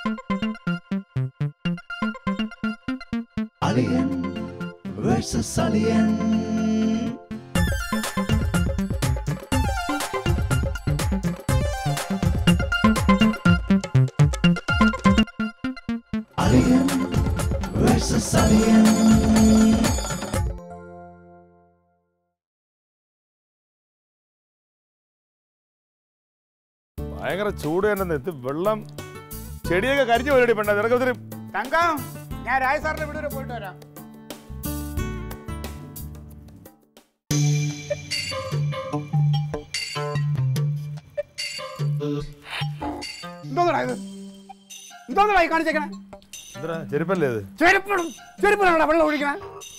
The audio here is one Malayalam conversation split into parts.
Alien versus Alien. Alien versus Alien. ഭയങ്കര ചൂട് തന്നെ ഇത് വെള്ളം ചെടിയൊക്കെ കരിഞ്ഞു പോയി പെണ്ണ നിനക്ക് ഒത്തിരി തങ്കം ഞാൻ രായ സാറിന്റെ വീട് വരെ പോയിട്ട് വരാം എന്തോന്നടാ ഇത് എന്തോന്നടാ ഈ കാണിച്ചേക്കണേ എന്താ ചെരുപ്പല്ലേ ഇത് ചെരുപ്പിടും ചെരുപ്പിലാണോ വെള്ളം ഒഴിക്കണേ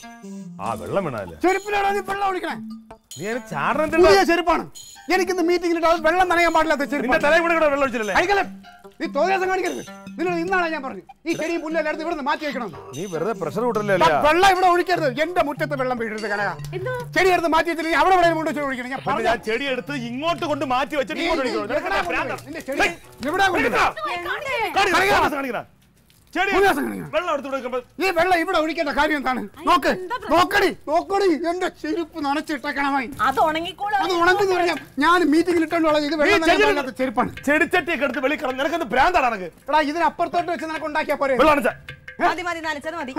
ആ വെള്ളം വീണല്ലേ ചെരുപ്പിലാണോ നീ വെള്ളം ഒഴിക്കണേ നീ അതിന് ചാടണം പുതിയ ചെരുപ്പാണ് എനിക്കിന്ന് മീറ്റിംഗിൽ അത് വെള്ളം നനയാൻ പാടില്ലാത്ത നിന്റെ ചെരുപ്പ് തലയിൽ കൂടെ ഇവിടെ വെള്ളം ഒഴിച്ചില്ലല്ലേ അടിക്കല്ലേ നീ തോന്നിയാസം കാണിക്കരുത് നിന്നോട് ഇന്നാണ് ഞാൻ പറഞ്ഞു ഈ ചെടിയും പുല്ലെല്ലാം എടുത്ത് ഇവിടുന്ന് മാറ്റി വെക്കണം നീ വെറുതെ പ്രഷർ കൂട്ടല്ലേ ദാ വെള്ളം ഇവിടെ ഒഴിക്കരുത് എന്റെ മുറ്റത്ത് വെള്ളം വീഴരുത് കനക ചെടി എടുത്ത് മാറ്റി വെച്ചിട്ട് നീ അവിടെ ഇവിടെ കൊണ്ട് വെച്ച് ഒഴിക്കണം ഞാൻ പിന്നെ പറഞ്ഞു ഞാൻ ചെടി എടുത്ത് ഇങ്ങോട്ട് കൊണ്ട് മാറ്റി വെച്ചിട്ട് നീ ഇങ്ങോട്ട് ഒഴിക്കണം. എവിടാ നിനക്ക് എന്താ ഭ്രാന്താ? കൊണ്ടുപോയി? നിന്റെ ചെടി എവിടാ കൊണ്ടുപോയി? കാണിക്കടാ, കാണിക്കടാ, കാണിക്കടാ. ചെടി മൂന്ന് ദിവസം കാണിക്കണം. വെള്ളം എടുത്ത് കൊടുക്കുമ്പോ ഈ വെള്ളം ഇവിടെ ഒഴിക്കേണ്ട കാര്യം എന്താണ് നോക്ക് നോക്കടി നോക്കടി എന്റെ ചെരുപ്പ് നനച്ചിട്ടേക്കണമായി അത് ഉണങ്ങിക്കോളും അത് ഉണങ്ങുന്ന പറഞ്ഞാൽ ഞാൻ മീറ്റിംഗിൽ ഇട്ടോണ്ടുള്ള ഇത് വെള്ളം നനയാൻ ചെടി- പാടില്ലാത്ത ചെരുപ്പാണ് ചെടിച്ചട്ടിയൊക്കെ എടുത്ത് വെളി കിടന്ന് നിനക്കെന്ത് ഭ്രാന്താണ് നിനക്ക് എടാ ഇതിനപ്പുറത്തോട്ട് വെച്ച് നിനക്ക് ഉണ്ടാക്കിയാ പോരെ വെള്ളം അണച്ച മതി മതി നനച്ചത് മതി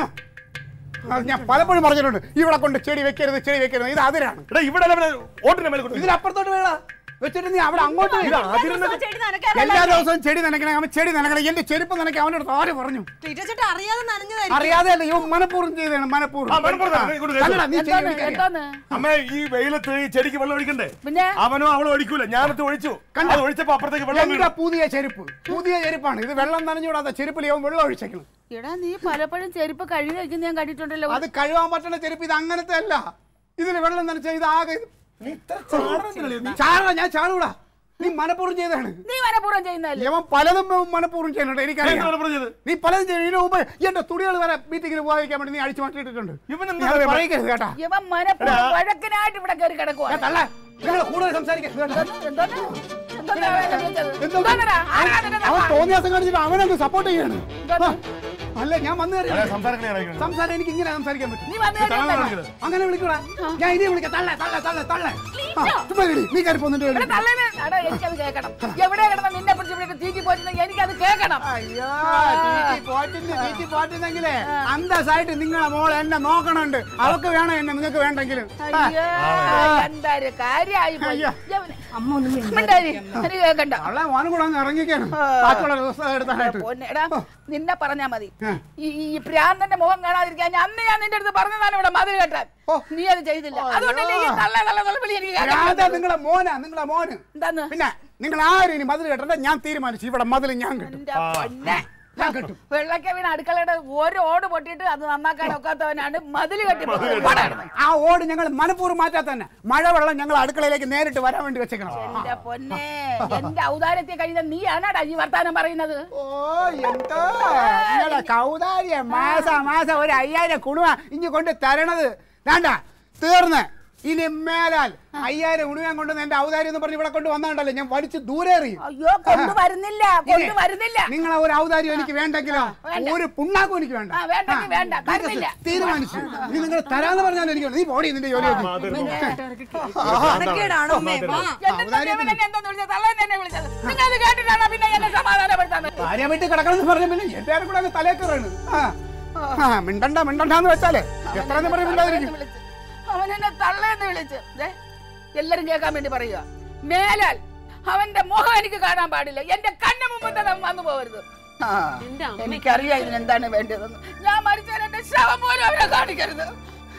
അത് ഞാൻ പലപ്പോഴും പറഞ്ഞിട്ടുണ്ട് ഇവിടെ കൊണ്ട് ചെടി വെക്കരുത് ചെടി വെക്കരുത് ഇത് അതിരാണ് എടാ ഇവിടെ അല്ല പിന്നെ ഓട്ടിന്റെ മേലെ കൊണ്ട് ഇതിനപ്പുറത്തോട്ട് വേള വെച്ചിട്ട് നീ അവിടെ അങ്ങോട്ട് ഇത് വെക്ക്. അതിരുന്ന ചെടി നനയ്ക്കാനല്ല എല്ലാ ദിവസവും ചെടി നനയ്ക്കണം അവൻ ചെടി നനയ്ക്കണം എന്റെ ചെരുപ്പ് നനയ്ക്കാൻ അവനോട് ആര് പറഞ്ഞു ചേട്ടാ അറിയാതെ നനഞ്ഞതായിരിക്കും അറിയാതെ അല്ല ഇവൻ മനഃപൂർവ്വം ചെയ്തതാണ് മനഃപൂർവ്വം ആ, മനഃപൂർവ്വം. ആ. ഇങ്ങോട്ട് കേറ്. അല്ലടാ, നീ ചെടി ഒഴിക്കാൻ. അമ്മ ഈ വെയിലത്ത് ഈ ചെടിക്ക് വെള്ളം ഒഴിക്കണ്ടേ പിന്നെ അവനോ അവളോ ഒഴിക്കൂല ഞാനത് ഒഴിച്ചു അത് ഒഴിച്ചപ്പോ അപ്പുറത്തേക്ക് വെള്ളം എന്റെ വീണു പുതിയ ചെരുപ്പ് പുതിയ ചെരുപ്പാണ് ഇത് വെള്ളം നനഞ്ഞുകൂടാത്ത ചെരുപ്പിൽ ഇവൻ വെള്ളം ഒഴിച്ചേക്കണം എടാ നീ പലപ്പോഴും ചെരുപ്പ് കഴുകി വെക്കുന്ന ഞാൻ കണ്ടിട്ടുണ്ടല്ലോ അത് കഴുകാൻ പറ്റുന്ന ചെരുപ്പ് ഇത് അങ്ങനത്തെ അല്ല ഇതിൽ വെള്ളം നനച്ച ഇത് ആകെ നീ ഇത്ര ചാടണത്തില്ലേ നീ? ചാടാ ഞാൻ ചാടൂടാ നീ മനഃപൂർവ്വം ചെയ്തതാണ് നീ മനഃപൂർവ്വം ചെയ്യുന്നതല്ലേ ഇവൻ പലതും ഇവൻ മനഃപൂർവ്വം ചെയ്യുന്നുണ്ട് നീ എനിക്കറിയാം എന്താണ് പറഞ്ഞത്? നീ പലതും ചെയ്യും ഇതിനു മുമ്പ് എന്റെ തുണികൾ വരെ മീറ്റിംഗിന് പോകാതിരിക്കാൻ വേണ്ടി നീ അടിച്ചു മാറ്റിയിട്ടുണ്ട് ഇവൻ എന്താ നീ അത് പറയാ? പറയിക്കരുത് കേട്ടാ ഇവൻ മനഃപൂർവ്വം വഴക്കിനായിട്ട് ഇവിടെ കയറി കിടക്കുവാ ഞാൻ തള്ള നിങ്ങൾ കൂടുതൽ സംസാരിക്കരുത് കേട്ടോ. എന്തോന്ന്? എന്തോന്നാ വേണ്ടത് ചോദിച്ചത്? എന്തോ- എന്തോന്നെടാ? ആരാ നിന്നെ അവൻ തപ്പാ? തോന്നിയാസം കാണിച്ചിട്ട് അവനങ്ങ് സപ്പോർട്ട് ചെയ്യാണ് ആ. അല്ല ഞാൻ വന്നു അതെ, കയറി സംസാരത്തിനെ ഇറങ്ങിക്കണേ. സംസാരം എനിക്ക് ഇങ്ങനെ സംസാരിക്കാൻ പറ്റും നീ വന്ന് തള്ളാൻ കഴിഞ്ഞാ കാണിക്കരുത്. അങ്ങനെ വിളിക്കൂടാ ഞാൻ ഇനി വിളിക്കാം തള്ള തള്ള തള്ള തള്ള ആ, ചുമ്മാ ഇരി. നീ കയറി പോന്നിട്ട് ഇവിടെ തള്ളേനെ എടാ, എനിക്കത് കേൾക്കണം എവിടെ കിടന്ന നിന്നെ പിടിച്ച് ഇവിടെ തീറ്റി പോയിട്ടുണ്ടെങ്കിൽ എനിക്കത് കേൾക്കണം അയ്യോ തീറ്റി പോറ്റുന്നു തീറ്റി പോറ്റുന്നെങ്കിലേ അന്തസ്സായിട്ട് നിങ്ങളെ മോൾ എന്നെ നോക്കണുണ്ട് അവക്ക് വേണം എന്നെ നിങ്ങൾക്ക് വേണ്ടെങ്കിലും ആ. അയ്യോ എന്തായാലും കാര്യമായി പോയി അയ്യോ. ഇവന് അമ്മ ഒന്നും മിണ്ടായി എനിക്ക് കേൾക്കണ്ട അവളെ മോനും കൂടെ അങ്ങ് ഇറങ്ങിക്കാണ് ബാക്കിയുള്ള ദിവസം എടുത്താനായിട്ട് പൊന്നെടാ നിന്നെ പറഞ്ഞാ മതി ആ. ഈ ഈ പ്രാന്തന്റെ മുഖം കാണാതിരിക്കാൻ ഞാൻ അന്ന് ഞാൻ നിന്റെ അടുത്ത് പറഞ്ഞതാണ് ഇവിടെ മതിൽ കെട്ടാൻ ഓ. നീ അത് ചെയ്തില്ല അതുകൊണ്ടല്ലേ ഈ തള്ള തള്ള തള്ള വിളി എനിക്ക് കേൾക്കാൻ രാധ പറ്റുന്നത്. നിങ്ങളെ മോനാ നിങ്ങളെ മോന് എന്താന്ന് പിന്നെ നിങ്ങൾ ആരും ഇനി മതിൽ കെട്ടണ്ട ഞാൻ തീരുമാനിച്ചു ഇവിടെ മതിൽ ഞാൻ കെട്ടും എന്റെ പൊന്നെ ഞാൻ കെട്ടും വെള്ളക്ക വീണ അടുക്കളയുടെ ഒരു ഓട് പൊട്ടിയിട്ട് അത് നന്നാക്കാൻ ഒക്കാത്തവനാണ് മതിൽ കെട്ടി പോയത്. ആ ഓട് ഞങ്ങൾ മനഃപൂർവ്വം മാറ്റാത്ത തന്നെ മഴവെള്ളം ഞങ്ങൾ അടുക്കളയിലേക്ക് നേരിട്ട് വരാൻ വേണ്ടി വെച്ചേക്കണം എന്റെ പൊന്നെ എന്റെ ഔദാര്യത്തെ കഴിഞ്ഞ നീയാണാടാ ഈ വർത്താനം പറയുന്നത് ഓ എന്തോ നിങ്ങളുടെ കൗതാര്യ മാസ മാസം ഒരു അയ്യായിരം കുണുവ ഇനി കൊണ്ട് തരണത് വേണ്ട തീർന്ന് ഇനി മേലാൽ അയ്യായിരം ഉണുവാൻ കൊണ്ടുവന്ന് എന്റെ ഔദാര്യം എന്ന് പറഞ്ഞ് ഇവിടെ കൊണ്ട് വന്നാണ്ടല്ലോ ഞാൻ വലിച്ചു ദൂരെ എറിയും അയ്യോ കൊണ്ടുവരുന്നില്ല കൊണ്ടുവരുന്നില്ല നിങ്ങളെ ഒരു ഔദാര്യം എനിക്ക് വേണ്ടെങ്കിലോ വേണ്ട. ഒരു പുണ്ണാക്കും എനിക്ക് വേണ്ട ആ, വേണ്ടെങ്കിൽ വേണ്ട, ആ, നിങ്ങൾക്ക് തരുന്നില്ല. തീരുമാനിച്ചു നീ നിങ്ങൾ തരാന്ന് പറഞ്ഞാലും എനിക്ക് വേണ്ട. നീ പോടി നിന്റെ ജോലി നോക്കി അതൊക്കെയാണോ അമ്മേ വാ എന്റെ ദൈവമേ, എന്നെ എന്തോന്ന് വിളിച്ചത്? തള്ളേന്ന് എന്നെ വിളിച്ചത്. നിങ്ങൾ അത് കേട്ടിട്ടാണോ പിന്നെ എന്നെ സമാധാനപ്പെടുത്താൻ ഭാര്യ വീട്ടിൽ കിടക്കണം പറഞ്ഞ പിന്നെ എന്റെ ആരും കൂടെ അങ്ങ് തലേ കയറാണ് ആ ആ, മിണ്ടണ്ട മിണ്ടണ്ടെന്ന് വെച്ചാലേ എത്രയെന്ന് പറയും മിണ്ടാതിരിക്കും വിളിച്ച്. അവൻ എന്നെ തള്ളേന്ന് വിളിച്ച് ദേ, എല്ലാരും കേൾക്കാൻ വേണ്ടി പറയുക മേലാൽ അവന്റെ മുഖം എനിക്ക് കാണാൻ പാടില്ല എന്റെ കണ്ണു മുമ്പത്തെ അവൻ വന്നു പോകരുത് ആ, എനിക്കറിയാം ഇതിനെന്താണ് വേണ്ടതെന്ന് ഞാൻ മരിച്ചാൽ എന്റെ ശവം പോലും അവരെ കാണിക്കരുത്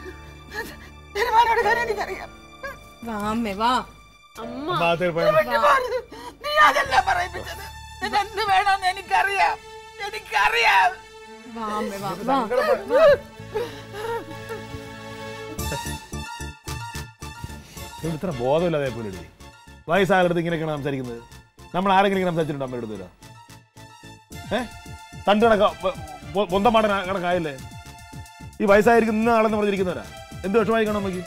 തീരുമാനം എടുക്കാൻ എനിക്കറിയാം വാ അമ്മേ വാ ഭാഗത്തേക്ക് പോയാ മതി. വിട്ടു പോരുത്. നീ അതല്ല പറയിപ്പിച്ചത് ഇതെന്ത് വേണമെന്ന് എനിക്കറിയാം എനിക്കറിയാം വാ അമ്മേ വാ വാ ഇവന് ഇത്ര ബോധമില്ലാതെ പോലെ ഇടി വയസ്സായ അടുത്ത് ഇങ്ങനെയൊക്കെയാണ് സംസാരിക്കുന്നത് നമ്മൾ ആരെങ്കിലും ഇങ്ങനെ സംസാരിച്ചിട്ടുണ്ടോ അമ്മയുടെ അടുത്ത് വരാം ഏ തണ്ട് കണക്ക പൊന്തമാടൻ കണക്കായല്ലേ ഈ വയസ്സായിരിക്കുന്ന ആളെന്ന് പറഞ്ഞിരിക്കുന്നവരാ എന്ത് വിഷമായിക്കണം അമ്മയ്ക്ക്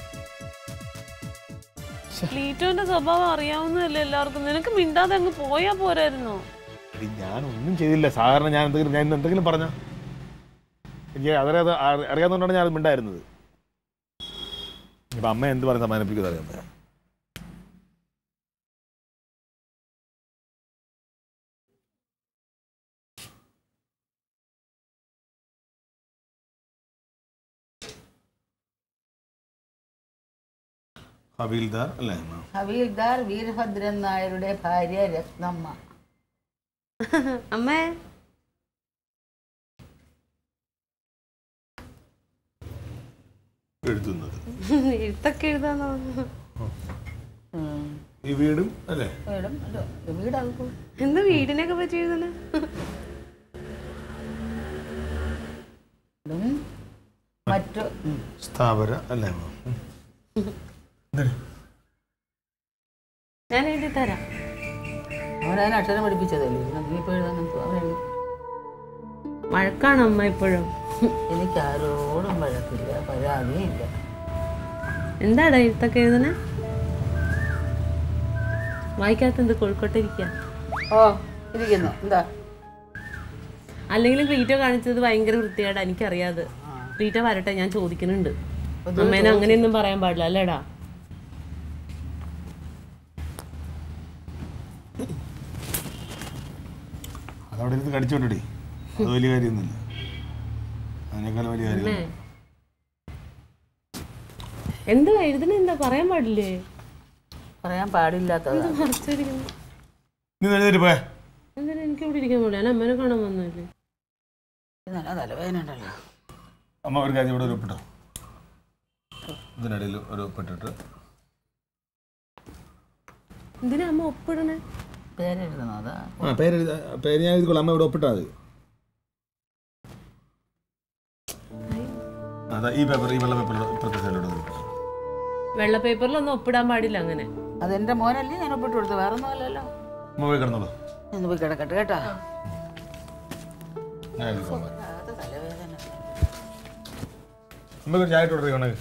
ലീറ്റോന്റെ സ്വഭാവം അറിയാവുന്നതല്ലേ എല്ലാവർക്കും നിനക്ക് മിണ്ടാതെ അങ്ങ് പോയാ പോരായിരുന്നോ എടി, ഞാനൊന്നും ചെയ്തില്ല സാധാരണ ഞാൻ എന്തെങ്കിലും ഞാൻ ഇന്ന് എന്തെങ്കിലും പറഞ്ഞ എനിക്ക് അതറിയാതെ അറി- അറിയാവുന്നതുകൊണ്ടാണ് ഞാൻ അത് മിണ്ടായിരുന്നത് ഇപ്പൊ അമ്മ എന്ത് പറഞ്ഞ് സമാനിപ്പിക്കുന്നത് അറിയാം ഹവീൽദാർ അല്ലേ ഹവീൽദാർ വീരഭദ്രൻ നായരുടെ ഭാര്യ രത്നമ്മ അമ്മേ എഴുതുന്നത് എഴുത്തൊക്കെ എഴുതാന്നോ ഉം. ഈ വീടും അല്ലേ വീടും ഒരു- ഒരു വീടാകും എന്താ വീടിനൊക്കെ പറ്റി എഴുതണേ വീടും മറ്റു ഉം. സ്ഥാപന അല്ലേ ഉം. എന്താണ്? ഞാൻ എഴുതി തരാം അവനതിന് അക്ഷരം പഠിപ്പിച്ചതല്ലേ നീ ഇപ്പോൾ എഴുതാൻ അവൻ എഴുതി മഴക്കാണ് അമ്മ ഇപ്പോഴും എനിക്ക് ആരോടും വഴക്കില്ല പരാതിയും ഇല്ല എന്താടാ എഴുത്തൊക്കെ എഴുതണേ വായിക്കാത്ത എന്ത് കോഴിക്കോട്ടെ ഇരിക്കുക ഓ ഇരിക്കുന്നു എന്താ അല്ലെങ്കിലും ക്ലീറ്റോ കാണിച്ചത് ഭയങ്കര വൃത്തികേടാ എനിക്കറിയാതെ ക്ലീറ്റോ വരട്ടെ ഞാൻ ചോദിക്കുന്നുണ്ട് അമ്മേനെ അങ്ങനെയൊന്നും പറയാൻ പാടില്ല അല്ലേടാ അതവിടെ ഇരുന്ന് കടിച്ചോണ്ടടി അത് വലിയ കാര്യമൊന്നുമില്ല അതിനേക്കാളും വലിയ കാര്യം അമ്മേ എന്താ എഴുതണ എന്താ പറയാൻ പാടില്ലേ പറയാൻ പാടില്ലാത്തതാണ് മറച്ചിരിക്കുന്നു നീ എഴുതിട്ട് പോയ എന്തിനാ എനിക്ക് ഇവിടെ ഇരിക്കാൻ പാടില്ല ഞാൻ അമ്മേനെ കാണാൻ വന്നില്ലേ നല്ല തലവേദന ഉണ്ടല്ലോ അമ്മ ഒരു കാര്യം ഇവിടെ ഒരു ഒപ്പിട്ടോ ഇതിനിടയിൽ ഒരു ഒപ്പിട്ടിട്ട് എന്തിനാ അമ്മ ഒപ്പിടണേ പേരെഴുതണോ അതാ ആ പേര് എഴുതി- പേര് ഞാൻ എഴുതിക്കോളാം അമ്മ ഇവിടെ ഒപ്പിട്ടാൽ മതി അതാ ഈ പേപ്പർ ഈ വെള്ള പേപ്പറിൽ ഇപ്പുറത്തെ സൈഡിലോട്ട് വെള്ള പേപ്പറിലൊന്നും ഒപ്പിടാൻ പാടില്ല അങ്ങനെ അതെന്റെ മോനല്ലേ ഞാൻ ഒപ്പിട്ട് കൊടുത്തു വേറെ ഒന്നും അല്ലല്ലോ അമ്മ പോയി കിടന്നോളൂ ഒന്ന് പോയി കിടക്കട്ടെ കേട്ടാ ഞാൻ എഴുതിക്കോളാം അത് തലവേദന അമ്മ ഒരു ചായ ഇട്ടോട്ടെ വേണേ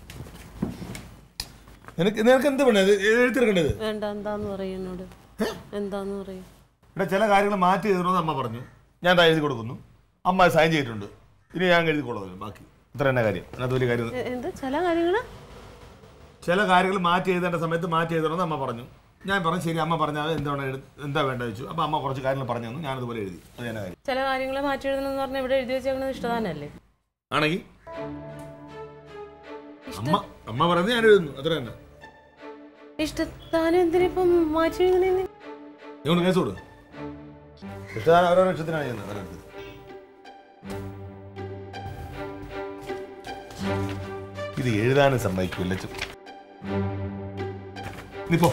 നിനക്ക് നിനക്ക് എന്ത് വേണേ എഴുത്തിരിക്കേണ്ടത് വേണ്ട എന്താന്ന് പറയും എന്നോട് എന്താന്ന് പറയും ഇവിടെ ചില കാര്യങ്ങൾ മാറ്റി എഴുതണമെന്ന് അമ്മ പറഞ്ഞു ഞാൻ ദാ എഴുതി കൊടുക്കുന്നു അമ്മ അത് സൈൻ ചെയ്തിട്ടുണ്ട് ഇനി ഞാൻ എഴുതിക്കൊള്ളാം ബാക്കി ഇത്ര തന്നെ കാര്യം അതിനകത്ത് വലിയ കാര്യം എ- എന്താ ചില കാര്യങ്ങള് ചില കാര്യങ്ങൾ മാറ്റി എഴുതേണ്ട സമയത്ത് മാറ്റി എഴുതണമെന്ന് അമ്മ പറഞ്ഞു ഞാൻ പറഞ്ഞു ശരി അമ്മ പറഞ്ഞാൽ എന്താണ് എഴു എന്താ വേണ്ടത് വെച്ചു അപ്പോൾ അമ്മ കുറച്ച് കാര്യങ്ങൾ പറഞ്ഞു തന്നു ഞാനതുപോലെ എഴുതി അത് തന്നെ കാര്യം ചില കാര്യങ്ങളെ മാറ്റി എഴുതണം എന്ന് പറഞ്ഞാൽ ഇവിടെ എഴുതി വെച്ചേക്കുന്നത് ഇഷ്ടദാനല്ലേ ആണെങ്കിൽ അമ്മ അമ്മ പറയുന്നത് ഞാൻ എഴുതുന്നു അത്ര തന്നെ ഇഷ്ടദാനം എന്തിനിപ്പം മാറ്റി എഴുതണേ നിങ്ങൾ കേസ് കൊടു ഇഷ്ടമാണ് ഓരോ ഇഷ്ടത്തിനാണ് ചെയ്യുന്നത് ഓരോരുത്തർ ഇത് എഴുതാനും സമ്മതിക്കില്ല നീപ്പോ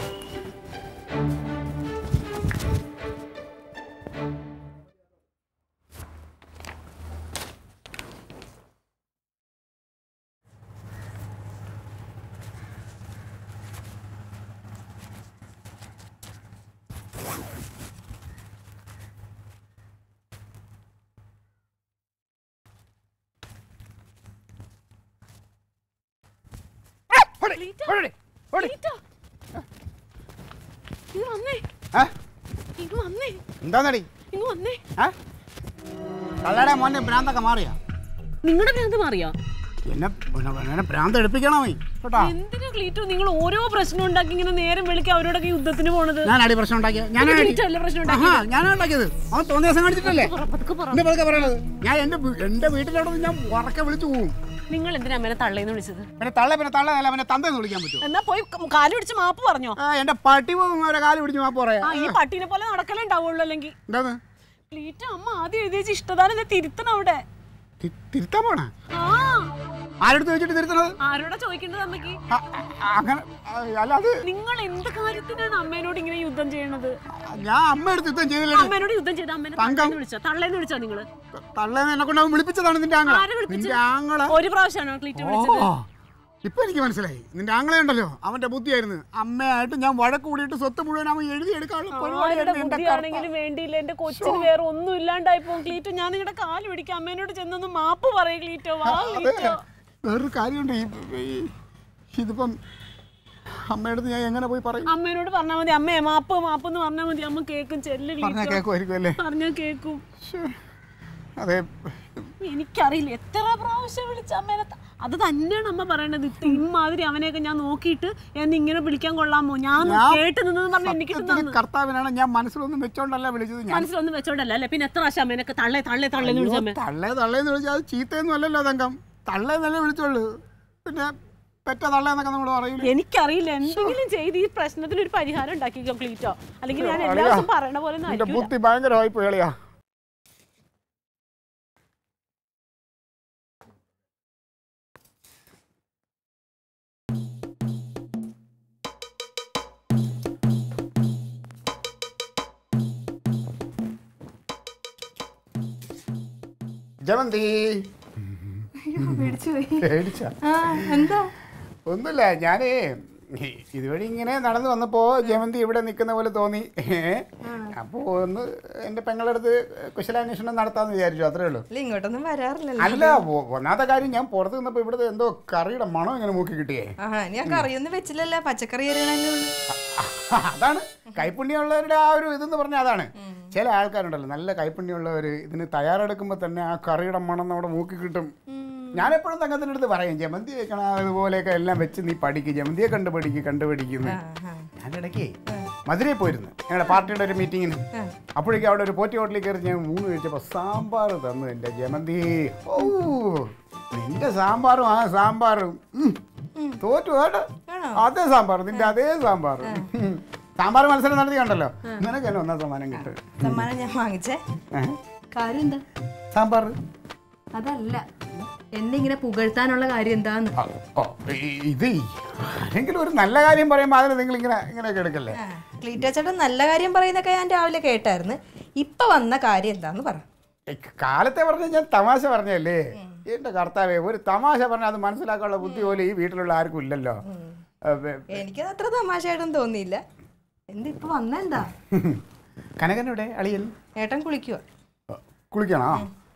ഇങ്ങ് വന്നേ ആ? ഇങ്ങ് വന്നേ എന്താന്നടി ഇങ്ങ് വന്നേ ആ തള്ളയുടെ മോന്റെ ഭ്രാന്തൊക്കെ മാറിയാ നിങ്ങളുടെ ഭ്രാന്ത് മാറിയോ എന്നെ പിന്നെ എന്നെ ഭ്രാന്ത് എടുപ്പിക്കണമേ കേട്ടോ എന്തിനാ ക്ലീറ്റോ നിങ്ങൾ ഓരോ പ്രശ്നം ഉണ്ടാക്കി ഇങ്ങനെ നേരം വിളിക്കുക അവരോടൊക്കെ യുദ്ധത്തിന് പോണത് ഞാൻ അടി പ്രശ്നം ഉണ്ടാക്കിയ ഞാൻ ക്ലീറ്റോ അല്ലേ പ്രശ്നം ഉണ്ടാക്കി ആഹാ ഞാനാ ഉണ്ടാക്കിയത് അവൻ തോന്നിയ ദിവസം കാണിച്ചിട്ടല്ലേ പതുക്കെ പറ എന്റെ പതുക്കെ പറയണത് ഞാൻ എന്റെ വീ- എന്റെ വീട്ടിലോട്ട് ഞാൻ ഉറക്കെ വിളിച്ചു പോകും നിങ്ങൾ എന്തിനാ അമ്മേനെ തള്ളേന്ന് വിളിച്ചത് പിന്നെ തള്ള പിന്നെ തള്ള അല്ല പിന്നെ തന്തയെന്ന് വിളിക്കാൻ പറ്റുമോ എന്നാ പോയി കാല് പിടിച്ച് മാപ്പ് പറഞ്ഞോ ആ എന്റെ പട്ടി പോകും അവരെ കാല് പിടിച്ച് മാപ്പ് പറയാ ആ ഈ പട്ടീനെ പോലെ നടക്കലേ ഉണ്ടാവുള്ളൂ അല്ലെങ്കിൽ എന്താന്ന് ക്ലീറ്റ അമ്മ ആദ്യം എഴുതി വെച്ച് ഇഷ്ടദാനം ദേ തിരുത്തണം അവിടെ തി- തിരുത്താൻ പോണ ആ ആരെടുത്ത് വെച്ചിട്ട് തിരുത്തണത് ആരോടാ ചോദിക്കേണ്ടത് അമ്മക്ക് ആ, ആ, അങ്ങനെ ആ, അല്ല അത് നിങ്ങൾ എന്ത് കാര്യത്തിനാണ് അമ്മേനോട് ഇങ്ങനെ യുദ്ധം ചെയ്യണത് ഞാൻ അമ്മ എടുത്ത് യുദ്ധം ചെയ്തില്ല അമ്മേനോട് യുദ്ധം ചെയ്ത അമ്മേനെ തങ്കം. തള്ളേന്ന് വിളിച്ചോ തള്ളേന്ന് വിളിച്ചോ നിങ്ങള് തള്ളേന്ന് എന്നെ കൊണ്ട് അവൻ വിളിപ്പിച്ചതാണ് നിന്റെ ആങ്ങള ആരെ വിളിപ്പിച്ചു? നിന്റെ ആങ്ങള ഒരു പ്രാവശ്യമാണോ ക്ലീറ്റ വിളിച്ചത് ഓ ഇപ്പൊ എനിക്ക് മനസ്സിലായി നിന്റെ ആങ്ങളെ ഉണ്ടല്ലോ അവന്റെ ബുദ്ധിയായിരുന്നു അമ്മയായിട്ട് ഞാൻ വഴക്ക് കൂടിയിട്ട് സ്വത്ത് മുഴുവൻ അവൻ എഴുതിയെടുക്കാനുള്ള ആരുടെ പരിപാടിയായിരുന്നു എന്റെ ബുദ്ധിയാണെങ്കിലും വേണ്ടിയില്ല എന്റെ കൊച്ചിന് വേറെ ഒന്നും ഇല്ലാണ്ടായി പോകും ക്ലീറ്റോ ഞാൻ നിങ്ങളുടെ കാല് പിടിക്കാം അമ്മേനോട് ചെന്നൊന്ന് മാപ്പ് പറയും ക്ലീറ്റോ വാ അതെ ക്ലീറ്റോ വേറൊരു കാര്യമുണ്ട് ഈ ഈ- ഇതിപ്പം അമ്മയുടെ ഞാൻ എങ്ങനെ പോയി പറയും അമ്മേനോട് പറഞ്ഞാൽ മതി അമ്മേ മാപ്പ് മാപ്പ് എന്ന് പറഞ്ഞാൽ മതി അമ്മ കേക്കും ചെല്ലു പറഞ്ഞാൽ കേൾക്കുമായിരിക്കും അല്ലേ പറഞ്ഞാൽ കേക്കും ശ്ശേ. അതെ എനിക്കറിയില്ല എത്ര പ്രാവശ്യം വിളിച്ച അമ്മേനെ ത- അത് തന്നെയാണ് അമ്മ പറയണത് ഇത് ഇമാതിരി അവനെയൊക്കെ ഞാൻ നോക്കിയിട്ട് എന്നെ ഇങ്ങനെ വിളിക്കാൻ കൊള്ളാമോ ഞാൻ ഞാൻ കേട്ട് നിന്നെന്ന് പറഞ്ഞ എനിക്ക് സത്യത്തിൽ കർത്താവിനാണ് ഞാൻ മനസ്സിലൊന്നും വെച്ചോണ്ടല്ല വിളിച്ചത് ഞാൻ മനസ്സിലൊന്നും വെച്ചോണ്ടല്ല അല്ലേ പിന്നെ എത്ര പ്രാവശ്യം അമ്മേനൊക്കെ തള്ളേ തള്ളേ തള്ളേന്ന് വിളിച്ചമ്മേ തള്ളേ തള്ളേന്ന് വിളിച്ചാൽ അത് ചീത്തയൊന്നും അല്ലല്ലോ തങ്കം തള്ളേന്നല്ലേ വിളിച്ചോളൂ പിന്നെ പെറ്റ തള്ളേന്നൊക്കെ നമ്മൾ പറയില്ല എനിക്കറിയില്ല എന്തെങ്കിലും ചെയ്ത് ഈ പ്രശ്നത്തിന് ഒരു പരിഹാരം ഉണ്ടാക്കി കംപ്ലീറ്റോ അല്ലെങ്കിൽ ഞാൻ എല്ലാ ദിവസവും പറയണ പോലെ ഒന്നും എന്റെ ആയിരിക്കില്ല ബുദ്ധി ഭയങ്കരമായി പോയളിയാ ജമന്തി പേടിച്ച ആ എന്താ ഒന്നുമില്ല ഞാനേ ഇതുവഴി ഇങ്ങനെ നടന്നു വന്നപ്പോ ജമന്തി ഇവിടെ നിൽക്കുന്ന പോലെ തോന്നി അപ്പോൾ ഒന്ന് എൻ്റെ പെങ്ങളടുത്ത് കുശലാന്വേഷണം നടത്താമെന്ന് വിചാരിച്ചു അത്രേ ഉള്ളൂ അല്ല ഇങ്ങോട്ടൊന്നും വരാറില്ലല്ലോ അല്ല ഒ- ഒന്നാമത്തെ കാര്യം ഞാൻ പുറത്ത് നിന്നപ്പോൾ ഇവിടുത്തെ എന്തോ കറിയുടെ മണം ഇങ്ങനെ മൂക്കി കിട്ടിയേ ആഹാ ഞാൻ കറിയൊന്നും വെച്ചില്ലല്ലോ പച്ചക്കറി എറിയണല്ലേ ഉള്ളൂ അതാണ് കൈപ്പുണ്യമുള്ളവരുടെ ആ ഒരു ഇതെന്ന് പറഞ്ഞാൽ അതാണ് ചില ആൾക്കാരുണ്ടല്ലോ നല്ല കൈപ്പുണ്യമുള്ളവർ ഇതിന് തയ്യാറെടുക്കുമ്പോൾ തന്നെ ആ കറിയുടെ മണം നമ്മുടെ മൂക്കി കിട്ടും ഞാൻ എപ്പോഴും തങ്കത്തിൻ്റെ അടുത്ത് പറയും ജമന്തി വെക്കണം അതുപോലെയൊക്കെ എല്ലാം വെച്ച് നീ പഠിക്കും ജമന്തിയെ കണ്ടുപിടിക്കും കണ്ടുപിടിക്കുന്നു ഞാൻ ഇടയ്ക്ക് മധുരയിൽ പോയിരുന്നു ഞങ്ങളുടെ പാർട്ടിയുടെ ഒരു മീറ്റിങ്ങിന് അപ്പോഴേക്കും അവിടെ ഒരു പോറ്റി ഹോട്ടലിൽ കയറി ഞാൻ മൂന്ന് കഴിച്ചപ്പോൾ സാമ്പാർ തന്നു എൻ്റെ ജമന്തി ഓ നിന്റെ സാമ്പാറും ആ സാമ്പാറും ഉം. തോറ്റു കേട്ടോ അതേ സാമ്പാർ നിന്റെ അതേ സാമ്പാർ ഉം. സാമ്പാർ മത്സരം നടത്തി കണ്ടല്ലോ നിനക്ക് തന്നെ ഒന്നാം സമ്മാനം കിട്ടും സമ്മാനം ഞാൻ വാങ്ങിച്ചേ ഏഹ്? കാര്യം എന്താ സാമ്പാർ അതല്ല എന്നെ ഇങ്ങനെ പുകഴ്ത്താനുള്ള കാര്യം എന്താന്ന് ആ, ഓ, ഈ- ഇത് ആരെങ്കിലും ഒരു നല്ല കാര്യം പറയുമ്പോൾ അതിന് നിങ്ങൾ ഇങ്ങനെ ഇങ്ങനെയൊക്കെ എടുക്കല്ലേ ആ, ക്ലീറ്റോ ചേട്ടൻ നല്ല കാര്യം പറയുന്നൊക്കെ ഞാൻ രാവിലെ കേട്ടായിരുന്നു ഇപ്പൊ വന്ന കാര്യം എന്താന്ന് പറ ഏ, കാലത്തെ പറഞ്ഞ ഞാൻ തമാശ പറഞ്ഞല്ലേ എന്റെ കർത്താവേ ഒരു തമാശ പറഞ്ഞാൽ അത് മനസ്സിലാക്കാനുള്ള ബുദ്ധി പോലും ഈ വീട്ടിലുള്ള ആർക്കും ഇല്ലല്ലോ ഏ, വെ- എനിക്കത് അത്ര തമാശയായിട്ടൊന്നും തോന്നിയില്ല എന്ത് ഇപ്പൊ വന്ന എന്താ കനകനവിടെ അളിയൻ ഏട്ടൻ കുളിക്കുക ഓ, കുളിക്കണോ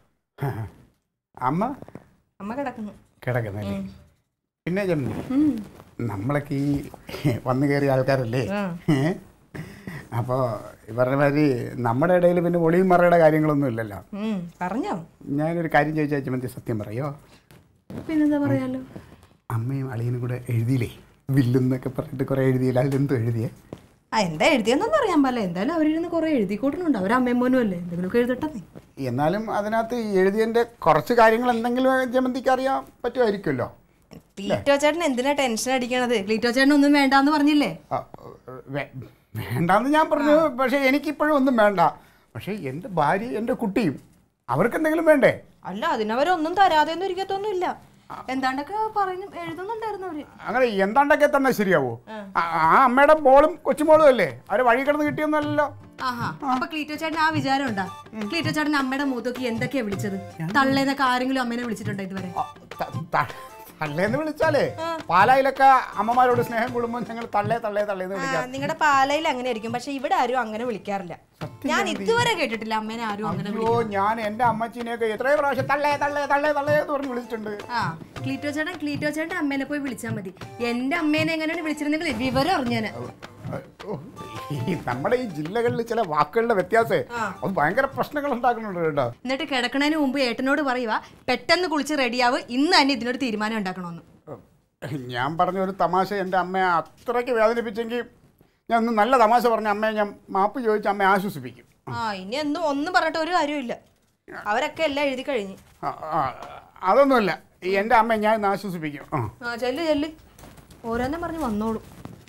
അമ്മ അമ്മ കിടക്കുന്നു കിടക്കുന്നല്ലേ പിന്നെ ജന്മി നമ്മളൊക്കെ ഈ വന്നു കയറിയ ആൾക്കാരല്ലേ ഏ? അപ്പോ ഇവരുടെ മാതിരി നമ്മുടെ ഇടയിൽ പിന്നെ ഒളിയും മറയുടെ കാര്യങ്ങളൊന്നും ഇല്ലല്ലോ ഉം, പറഞ്ഞോ ഞാനൊരു കാര്യം ചോദിച്ചാൽ ചമന്തി സത്യം പറയോ പിന്നെന്താ പറയാലോ അമ്മയും അളിയനും കൂടെ എഴുതിയില്ലേ വില്ലെന്നൊക്കെ പറഞ്ഞിട്ട് കുറെ എഴുതിയില്ല അതിലെന്തോ എഴുതിയേ ആ എന്താ എഴുതിയെന്നൊന്നും അറിയാൻ പാടില്ല എന്തായാലും അവരിരുന്ന് കുറെ എഴുതി കൂട്ടുന്നുണ്ട് അവർ അമ്മയും മോനും അല്ലേ എന്തെങ്കിലുമൊക്കെ എഴുതട്ടെ എന്നാലും അതിനകത്ത് ഈ എഴുതിയതിൻ്റെ കുറച്ച് കാര്യങ്ങൾ എന്തെങ്കിലും ജമന്തിക്ക് അറിയാൻ പറ്റുമായിരിക്കുമല്ലോ ക്ലീറ്റോ ചേട്ടൻ എന്തിനാ ടെൻഷൻ അടിക്കണത് ക്ലീറ്റോ ചേട്ടൻ ഒന്നും വേണ്ടാന്ന് പറഞ്ഞില്ലേ ആ, വേ- വേണ്ടാന്ന് ഞാൻ പറഞ്ഞു പക്ഷേ എനിക്കിപ്പോഴും ഒന്നും വേണ്ട പക്ഷേ എൻ്റെ ഭാര്യ എൻ്റെ കുട്ടിയും അവർക്ക് എന്തെങ്കിലും വേണ്ടേ അല്ല അതിനവരൊന്നും തരാതെ ഒന്നും ഇരിക്കത്തൊന്നുമില്ല എന്താണ്ടൊക്കെ പറഞ്ഞു എഴുതുന്നുണ്ടായിരുന്നു അവര് അങ്ങനെ എന്താണ്ടൊക്കെ തന്നെ ശരിയാവോ ആ ആ അമ്മയുടെ മോളും കൊച്ചുമോളും അല്ലേ അവർ വഴി കിടന്ന് കിട്ടിയൊന്നുമല്ലല്ലോ ആഹാ അപ്പൊ ക്ലീറ്റോ ചേട്ടൻ ആ വിചാരം ഉണ്ടാ ക്ലീറ്റോ ചേട്ടൻ അമ്മയുടെ മൂത്തോക്ക് എന്തൊക്കെയാ വിളിച്ചത് തള്ളേന്നൊക്കെ ആരെങ്കിലും അമ്മേനെ വിളിച്ചിട്ടുണ്ടോ ഇതുവരെ ആ, ത- ത- തള്ളേന്ന് വിളിച്ചാലേ പാലായിലൊക്കെ അമ്മമാരോട് സ്നേഹം കൂടുമ്പോൾ ഞങ്ങൾ തള്ളേ തള്ളേ തള്ളേന്ന് വിളിക്കാം നിങ്ങളുടെ പാലയിൽ അങ്ങനെ ആയിരിക്കും പക്ഷെ ഇവിടെ ആരും അങ്ങനെ വിളിക്കാറില്ല ഞാൻ ഇതുവരെ കേട്ടിട്ടില്ല അമ്മേനെ ആരും അങ്ങനെ അയ്യോ ഞാൻ എൻ്റെ അമ്മച്ചീനെയൊക്കെ എത്രയോ പ്രാവശ്യം തള്ളേ തള്ളേ തള്ളേ തള്ളേ എന്ന് പറഞ്ഞ് വിളിച്ചിട്ടുണ്ട് ആ ക്ലീറ്റോ ചേട്ടൻ ക്ലീറ്റോ ചേട്ടൻ അമ്മേനെ പോയി വിളിച്ചാൽ മതി എന്റെ അമ്മേനെ എങ്ങനെയാണ് വിളിച്ചിരുന്നെങ്കിൽ വിവരം അറിഞ്ഞേനെ ഓ, ഈ നമ്മുടെ ഈ ജില്ലകളിൽ ചില വാക്കുകളുടെ വ്യത്യാസേ അത് ഭയങ്കര പ്രശ്നങ്ങൾ ഉണ്ടാക്കുന്നുണ്ട് കേട്ടോ എന്നിട്ട് കിടക്കണതിന് മുമ്പ് ഏട്ടനോട് പറയുക പെട്ടെന്ന് കുളിച്ച് റെഡിയാവ് ഇന്ന് തന്നെ ഇതിനൊരു തീരുമാനം ഉണ്ടാക്കണമെന്ന് ഞാൻ പറഞ്ഞ ഒരു തമാശ എൻ്റെ അമ്മയെ അത്രയ്ക്ക് വേദനിപ്പിച്ചെങ്കിൽ ഞാൻ ഒന്ന് നല്ല തമാശ പറഞ്ഞ അമ്മയെ ഞാൻ മാപ്പ് ചോദിച്ച് അമ്മയെ ആശ്വസിപ്പിക്കും ആ ഇനി എന്നും ഒന്നും പറഞ്ഞിട്ട് ഒരു കാര്യമില്ല അവരൊക്കെ എല്ലാം എഴുതി കഴിഞ്ഞു ആ, ആ, അതൊന്നുമില്ല ഈ എൻ്റെ അമ്മയെ ഞാൻ ഇന്ന് ആശ്വസിപ്പിക്കും ആ ആ ചെല്ല് ചെല്ല് ഓരോന്നും പറഞ്ഞ് വന്നോളൂ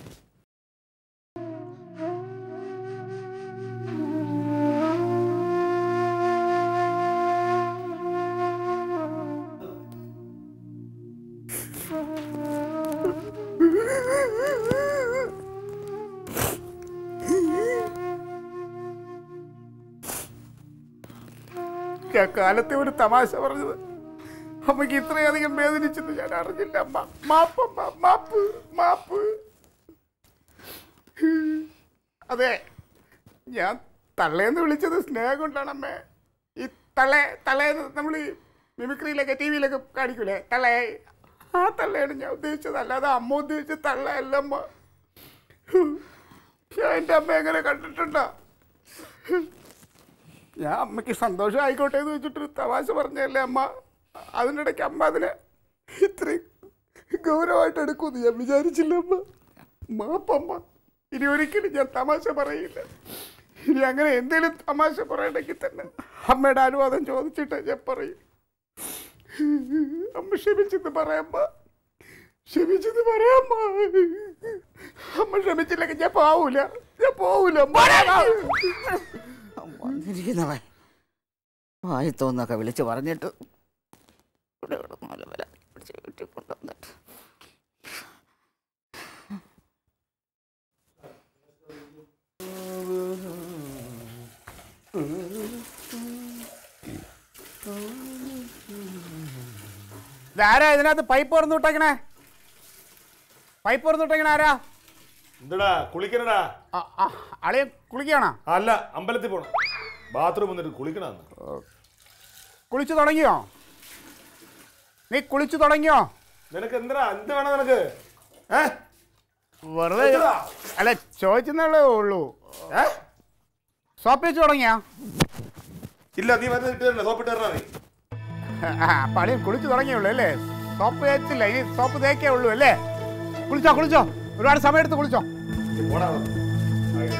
ആ കാലത്തെ ഒരു തമാശ പറഞ്ഞത് അമ്മയ്ക്ക് ഇത്രയധികം വേദനിച്ചെന്ന് ഞാൻ അറിഞ്ഞില്ല അമ്മ മാപ്പമ്മ മാപ്പ് മാപ്പ് അതെ ഞാൻ തള്ളേന്ന് വിളിച്ചത് സ്നേഹം കൊണ്ടാണ് അമ്മേ ഈ തള്ളേ തള്ളേന്ന് നമ്മൾ ഈ മിമിക്രിയിലൊക്കെ ടി വിയിലൊക്കെ കാണിക്കൂലേ തള്ളേ ആ തള്ളയാണ് ഞാൻ ഉദ്ദേശിച്ചത് അല്ലാതെ അമ്മ ഉദ്ദേശിച്ച തള്ളയല്ല അമ്മ ഞാൻ എൻ്റെ അമ്മ എങ്ങനെ കണ്ടിട്ടുണ്ടോ ഞാൻ അമ്മയ്ക്ക് സന്തോഷം ആയിക്കോട്ടെ എന്ന് വെച്ചിട്ടൊരു തമാശ പറഞ്ഞല്ലേ അമ്മ അതിനിടയ്ക്ക് അമ്മ അതിനെ ഇത്രയും ഗൗരവമായിട്ട് എടുക്കുമെന്ന് ഞാൻ വിചാരിച്ചില്ല അമ്മ മാപ്പമ്മ ഇനി ഒരിക്കലും ഞാൻ തമാശ പറയില്ല ഇനി അങ്ങനെ എന്തെങ്കിലും തമാശ പറയണമെങ്കിൽ തന്നെ അമ്മയുടെ അനുവാദം ചോദിച്ചിട്ട് ഞാൻ പറയും അമ്മ ക്ഷമിച്ചെന്ന് പറയാമ്മ ക്ഷമിച്ചെന്ന് പറയാമ്മ അമ്മ ക്ഷമിച്ചില്ലെങ്കിൽ ഞാൻ പോവൂല ഞാൻ പോവൂല അമ്മ. വന്നിരിക്കുന്നവൻ വായി തോന്നൊക്കെ വിളിച്ച് പറഞ്ഞിട്ട് ഇവിടെ ഇവിടെ നല്ല വില പിടിച്ച് വീട്ടിൽ കൊണ്ടുവന്നിട്ട് ഇതാരാ ഇതിനകത്ത് പൈപ്പ് തുറന്നു വിട്ടേക്കണേ പൈപ്പ് തുറന്നു വിട്ടേക്കണേ ആരാ എന്താടാ കുളിക്കണടാ ആ, ആ, അളിയൻ കുളിക്കുകയാണോ അല്ല അമ്പലത്തിൽ പോണം ബാത്റൂം വന്നിട്ട് കുളിക്കണമെന്ന് കുളിച്ചു തുടങ്ങിയോ നീ കുളിച്ചു തുടങ്ങിയോ നിനക്ക് എന്തിനാ എന്ത് വേണം നിനക്ക് ഏ വെറുതെ എന്തിനാ? അല്ല ചോദിച്ചെന്നുള്ളേ ഉള്ളൂ ഏ? സോപ്പ് വെച്ച് തുടങ്ങിയോ ഇല്ല നീ മരുന്ന് ഇട്ട് തരണേ സോപ്പിട്ട് തരണ നീ ആ, അപ്പൊ അളിയൻ കുളിച്ചു തുടങ്ങിയുള്ളൂ അല്ലേ സോപ്പ് തേച്ചില്ല ഇനി സോപ്പ് തേക്കേ ഉള്ളൂ അല്ലേ കുളിച്ചോ കുളിച്ചോ ഒരുപാട് സമയം എടുത്ത് കുളിച്ചോ പോടാ അവിടുന്ന്. ആയി.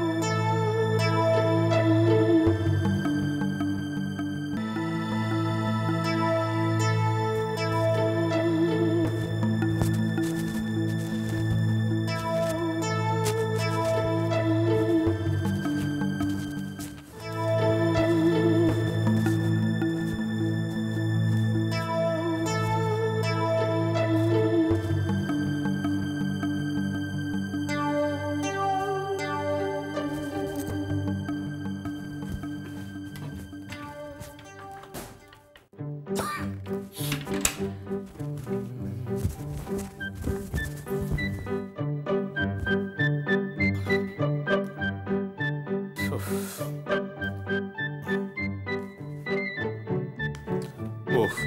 ഓഫ്.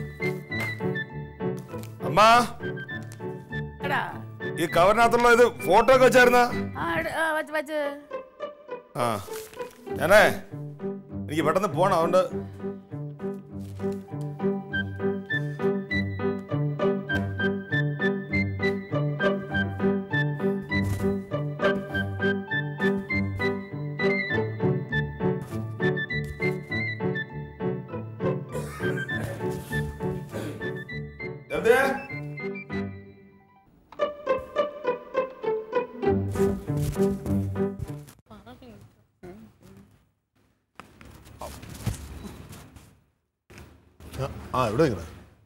അമ്മ എടാ ഈ കവറിനകത്തുള്ള ഇത് ഫോട്ടോ ഒക്കെ വെച്ചായിരുന്ന ആ, എട്- ആ, വച്ച് വച്ച് ആ ഞാനേ എനിക്ക് പെട്ടെന്ന് പോണം അതുകൊണ്ട് എന്ത് ആ എവിടെ നിൽക്കണേ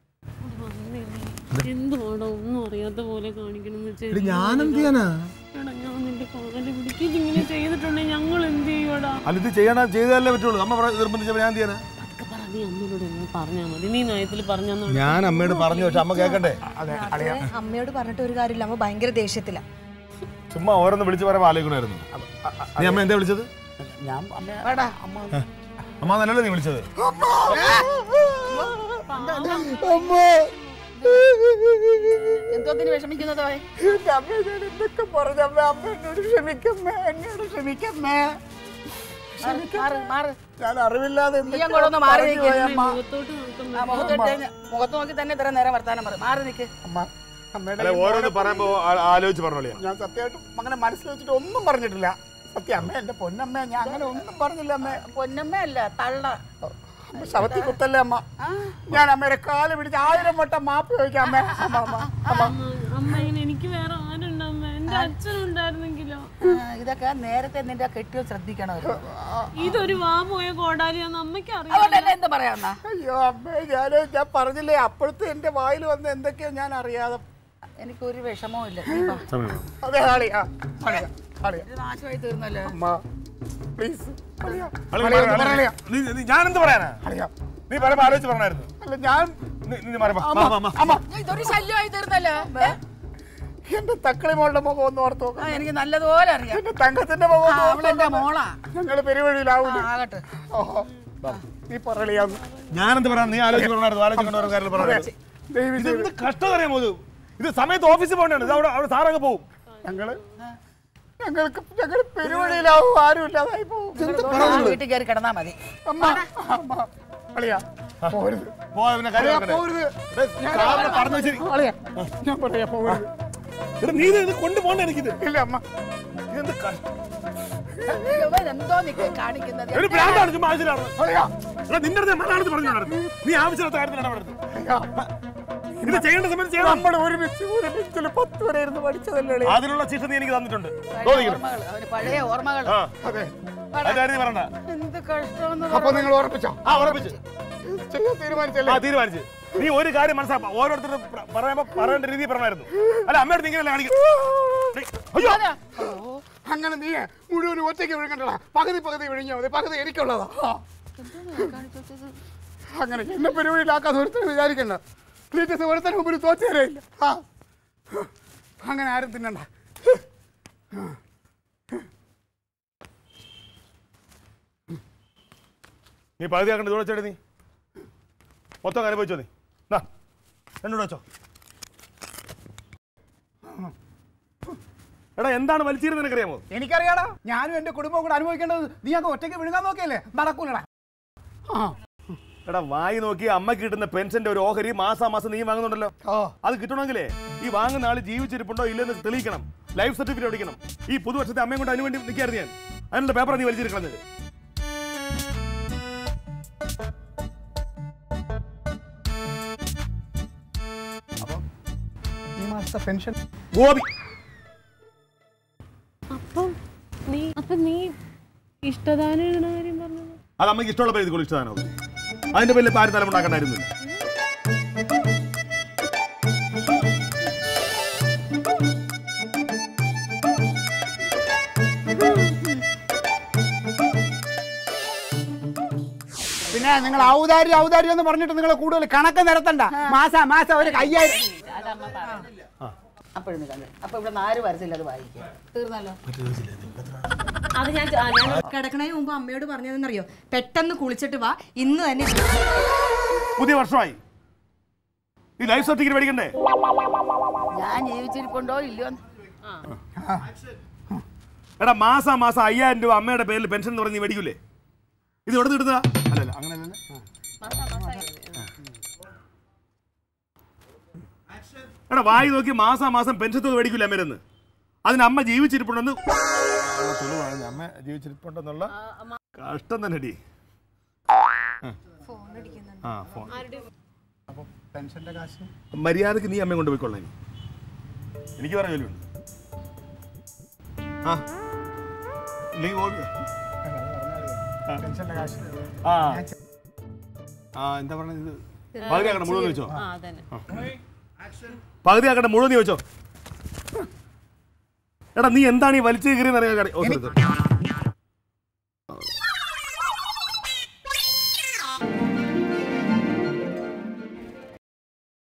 എന്തുവാടോ ഒന്നും അറിയാത്ത പോലെ കാണിക്കണമെന്ന് വെച്ചാൽ ഞാൻ എന്ത് ചെയ്യാനാ എടാ ഞാൻ നിന്റെ കാല് പിടിക്കും ഇങ്ങനെ ചെയ്തിട്ടുണ്ടെങ്കിൽ ഞങ്ങൾ എന്ത് ചെയ്യൂടാ അല്ല ഇത് ചെയ്യണ ചെയ്താലേ പറ്റുള്ളൂ അമ്മ പറ- നിർബന്ധിച്ചപ്പോ ഞാൻ എന്ത് ചെയ്യാനാ അതൊക്കെ പറ നീ അമ്മയോട് ഒന്ന് പറഞ്ഞാൽ മതി നീ നയത്തിൽ പറഞ്ഞാൽ ഞാൻ അമ്മയോട് പറഞ്ഞു പക്ഷെ അമ്മ കേക്കണ്ടേ അതെ അളിയ അമ്മയോട് പറഞ്ഞിട്ട് ഒരു കാര്യമില്ല അമ്മ ഭയങ്കര ദേഷ്യത്തില ചുമ്മാ ഓരോന്ന് വിളിച്ച് പറയുമ്പോൾ ആലോചിക്കണമായിരുന്നു നീ അമ്മ എന്താ വിളിച്ചത് ഞാൻ അമ്മ വേടാ അമ്മ നല്ലല്ലേ നീ വിളിച്ചത് എന്തോത്തിന് വിഷമിക്കുന്നത് അവൻ? എന്റെ അമ്മ ഞാൻ എന്തൊക്കെ പറഞ്ഞമ്മ അമ്മ എന്നോട് ക്ഷമിക്കമ്മേ എന്നോട് ക്ഷമിക്കമ്മേ മാറ് മാറ് ഞാൻ അറിവില്ലാതെ നീ അങ്ങോട്ട് ഒന്ന് മാറി പറഞ്ഞു നിൽക്ക്. പോയി അമ്മ മുഖത്തോട്ട് നോക്കുന്ന ആ മുഖത്തോട്ട് കഴിഞ്ഞ് മുഖത്ത് നോക്കി തന്നെ ഇത്ര നേരം വർത്താനം പറ മാറി നിൽക്ക് അമ്മ അമ്മയുടെ അല്ല ഈ ഓരോന്ന് മോനെ പറയുമ്പോ ആ- ആലോചിച്ച് പറഞ്ഞോളിയാ ഞാൻ സത്യമായിട്ടും അങ്ങനെ മനസ്സിൽ വെച്ചിട്ട് ഒന്നും പറഞ്ഞിട്ടില്ല സത്യം അമ്മ എന്റെ പൊന്നമ്മ ഞാൻ അങ്ങനെ ഒന്നും പറഞ്ഞില്ല അമ്മ പൊന്നമ്മ അല്ല തള്ള അമ്മ ശവത്തിൽ കുത്തല്ലേ അമ്മ ഞാൻ അമ്മയുടെ കാല് പിടിച്ച് ആയിരം വട്ടം മാപ്പ് ചോദിക്കാം അമ്മ അമ്മ അമ്മ അമ്മ അമ്മ അമ്മ ഇങ്ങനെ എനിക്ക് വേറെ ആരുണ്ട് അമ്മ എന്റെ അച്ഛനുണ്ടായിരുന്നെങ്കിലോ ആ, ഇതൊക്കെ നേരത്തെ നിന്റെ കെട്ടിയോ ശ്രദ്ധിക്കണമല്ലോ ഇതൊരു വാ പോയ കോടാലിയാന്ന് അമ്മയ്ക്ക് അറിയാം അതുകൊണ്ടല്ലേ എന്ത് പറയാന്നാ അയ്യോ അമ്മേ ഞാൻ ഞാൻ പറഞ്ഞില്ലേ അപ്പോഴത്തെ എന്റെ വായിൽ വന്ന് എന്തൊക്കെയോ ഞാൻ അറിയാതെ എനിക്കൊരു വിഷമവും ഇല്ല നീ വാ. അതെ ആളിയാ ആളിയാ ആളിയാ ഇത് നാശമായി തീർന്നല്ലോ അമ്മ പ്ലീസ് അളിയാ അളി, അളിയാ, അളി, ഒന്ന് അളി, പറയാ. നീ- നീ- ഞാൻ എന്ത് പറയാനാ അളിയാ നീ പറയുമ്പോ ആലോചിച്ച് പറഞ്ഞായിരുന്നു അല്ല ഞാൻ നീ- നീ മാറി വാ. അമ്മ വാ, വാ, വാ. അമ്മ ഇതൊരു ശല്യമായി തീർന്നല്ലോ ഏ? എന്റെ തക്കളി മോളുടെ മുഖം ഒന്ന് ഓർത്ത് ആ, നോക്കാം എനിക്ക് നല്ലതുപോലെ അറിയാം എന്റെ തങ്കത്തിന്റെ മുഖം ഒന്ന് ആ, ഓർത്ത് അവളെന്റെ നോക്കാം. മോളാ ഞങ്ങള് പെരുവഴിയിലാവൂലേ ആ, ആകട്ടെ ഓഹോ നീ പറയളിയാന്ന് ഞാൻ എന്ത് പറയാൻ നീ ആലോചിച്ച് പറഞ്ഞായിരുന്നു ആലോചിക്കേണ്ട ഓരോ കാര്യം പറഞ്ഞു ദൈവം ഇത് എന്ത് കഷ്ടം അറിയാമോ ഇത് ഇത് സമയത്ത് ഓഫീസിൽ പോകണ്ടാണ് ഇത് അവിടെ അവിടെ സാറങ്ങ് പോവും ഞങ്ങള് ഞങ്ങൾക്ക് ഞങ്ങൾ പെരുവഴിയിലാവും ആരും ഇല്ലാതായി പോകും വീട്ടിൽ കയറി കിടന്നാ മതി അമ്മ അമ്മ അളിയാ പോരുത് പോയ പിന്നെ കാര്യം അളിയാ നടക്കട്ടെ. പോരുത് എടാ, കാറിനെ പറഞ്ഞു വെച്ചിരി. അളിയാ ഞാൻ പറയാ പോരുത് എടാ, നീ ഇത് കൊണ്ടുപോകണ്ട എനിക്കിത് ഇല്ല അമ്മ ഇതെന്ത് കഷ്ടം. ഇവൻ എന്തോ നിക്ക് കാണിക്കുന്നത് ഒരു ഭ്രാന്താണ് ചുമ്മാ ആവശ്യമില്ലാതെ. അളിയാ എടാ, നിന്റെ അടുത്ത് മലയാളത്തിൽ പറഞ്ഞു നടന്നു നീ ആവശ്യമില്ലാത്ത കാര്യത്തിലാണ് നടന്നത് അളിയാ ഇത് ചെയ്യേണ്ട സമയത്ത് ചെയ്യണം നമ്മൾ ഒരുമിച്ച് ഒരുമിച്ച് പത്ത് വരെ ഇരുന്ന് പഠിച്ചതല്ലേ അളിയാ? അതിനുള്ള ശിക്ഷ നീ എനിക്ക് തന്നിട്ടുണ്ട് പഴയ തോന്നിക്കണം ഓർമ്മകൾ അവന് പഴയ ഓർമ്മകൾ ആ അതെ അതായത് നീ പറയണ്ട എന്ത് കഷ്ടമെന്ന് അപ്പൊ നിങ്ങൾ ഉറപ്പിച്ചോ ആ ഉറപ്പിച്ച് ചെയ്യാൻ തീരുമാനിച്ചല്ലേ ആ തീരുമാനിച്ച് നീ ഒരു കാര്യം മനസ്സിലാക്കാം ഓരോരുത്തരും പ്ര- പറയുമ്പോ പറയേണ്ട രീതി പറഞ്ഞായിരുന്നു അല്ല അമ്മയുടെ നീ ഇങ്ങനെയല്ല കാണിക്കും അയ്യോ അങ്ങനെ നീ മുഴുവൻ ഒറ്റയ്ക്ക് വിഴുങ്ങണ്ടടാ പകുതി പകുതി വിഴുങ്ങിയാ മതി പകുതി എനിക്കുള്ളതാ ആ. അങ്ങനെ എന്നെ പരിപാടിയിലാക്കാതെ ഒരുത്തരും വിചാരിക്കണ്ട ക്ലീറ്റസ് ഒരുത്തരും മുമ്പിൽ തോറ്റുതരയില്ല ആ അങ്ങനെ ആരും തിന്നണ്ട നീ പകുതി ആക്കണ്ട ഇതോടെ ചേട്ടൻ നീ മൊത്തം അനുഭവിച്ചോ നീ ദാ, എന്നോട് വെച്ചോ എടാ എന്താണ് വലിച്ചീരുന്നത് നിനക്കറിയാമോ എനിക്കറിയാടാ ഞാനും എന്റെ കുടുംബവും കൂടെ അനുഭവിക്കേണ്ടത് നീ അങ്ങ് ഒറ്റയ്ക്ക് വിഴുങ്ങാൻ നോക്കിയല്ലേ നടക്കൂലടാ ആ എടാ വായി നോക്കി അമ്മക്ക് കിട്ടുന്ന പെൻഷന്റെ ഒരു ഓഹരി മാസാ മാസം നീ വാങ്ങുന്നുണ്ടല്ലോ ഓ അത് കിട്ടണമെങ്കിലേ ഈ വാങ്ങുന്ന ആള് ജീവിച്ചിരിപ്പുണ്ടോ ഇല്ലെന്ന് തെളിയിക്കണം ലൈഫ് സർട്ടിഫിക്കറ്റ് അടിക്കണം ഈ പുതുവർഷത്തെ അമ്മയും കൊണ്ട് അതിനുവേണ്ടി നിൽക്കായിരുന്നു ഞാൻ അതിനുള്ള പേപ്പർ നീ വലിച്ചിരിക്കണത് ഈ മാസത്തെ പെൻഷൻ ഗോപി അപ്പം നീ അപ്പൊ നീ ഇഷ്ടദാനം ഇടുന്ന കാര്യം പറഞ്ഞത് അത് അമ്മയ്ക്ക് ഇഷ്ടമുള്ള പേര് ഇതുകൊണ്ട് ഇഷ്ടമാണ് അത് അതിന്റെ പേരിൽ ഇപ്പൊ ആരും തലമുണ്ടാക്കണ്ടായിരുന്നില്ല പിന്നെ നിങ്ങൾ ഔദാര്യം ഔദാര്യം എന്ന് പറഞ്ഞിട്ട് നിങ്ങൾ കൂടുതൽ കണക്ക് നിരത്തണ്ട മാസം മാസം ഒരു അയ്യായിരം അപ്പോഴും കണ്ടു അപ്പൊ ഇവിടെ നാല് വരത്തില്ല അത് വായിക്കാം തീർന്നല്ലോ അത് ഞാൻ ആ, ഞാൻ കിടക്കണേ മുമ്പ് അമ്മയോട് പറഞ്ഞതെന്നറിയോ പെട്ടെന്ന് കുളിച്ചിട്ട് വാ ഇന്ന് തന്നെ പുതിയ വർഷമായി ഈ ലൈഫ് സർട്ടിഫിക്കറ്റ് മേടിക്കണ്ടേ ഞാൻ ജീവിച്ചിരിപ്പുണ്ടോ ഇല്ലയോ എന്ന്. എടാ മാസം മാസം അയ്യായിരം രൂപ അമ്മയുടെ പേരിൽ പെൻഷൻ എന്ന് പറഞ്ഞ് നീ മേടിക്കൂലേ ഇത് എവിടെ നിന്ന് കിട്ടുന്നതാ അല്ലല്ല അങ്ങനെയല്ലേ എടാ വായി നോക്കി മാസം മാസം പെൻഷൻ തുക മേടിക്കൂല അമ്മേരെന്ന് അതിന് അമ്മ ജീവിച്ചിരിപ്പുണ്ടെന്ന് അമ്മ ജീവിച്ചിരിപ്പുണ്ടെന്നുള്ള കഷ്ടം തന്നെ ഡി ആ ഫോൺ പെൻഷന്റെ കാശ് മര്യാദക്ക് നീ അമ്മയെ കൊണ്ടുപോയിക്കൊള്ളാം ഇനി. എനിക്ക് പറയാൻ ജോലിയുണ്ട് ആ നീ ഓടി പെൻഷന്റെ കാശ് ആ ആ എന്താ പറഞ്ഞത് ഇത് പകുതി ആക്കണ്ട മുഴുവൻ വെച്ചോ ആ അതന്നെ പകുതി ആക്കണ്ട മുഴുവൻ നീ വെച്ചോ എടാ നീ എന്താണ് ഈ വലിച്ചു കീറി എന്നറിയാൻ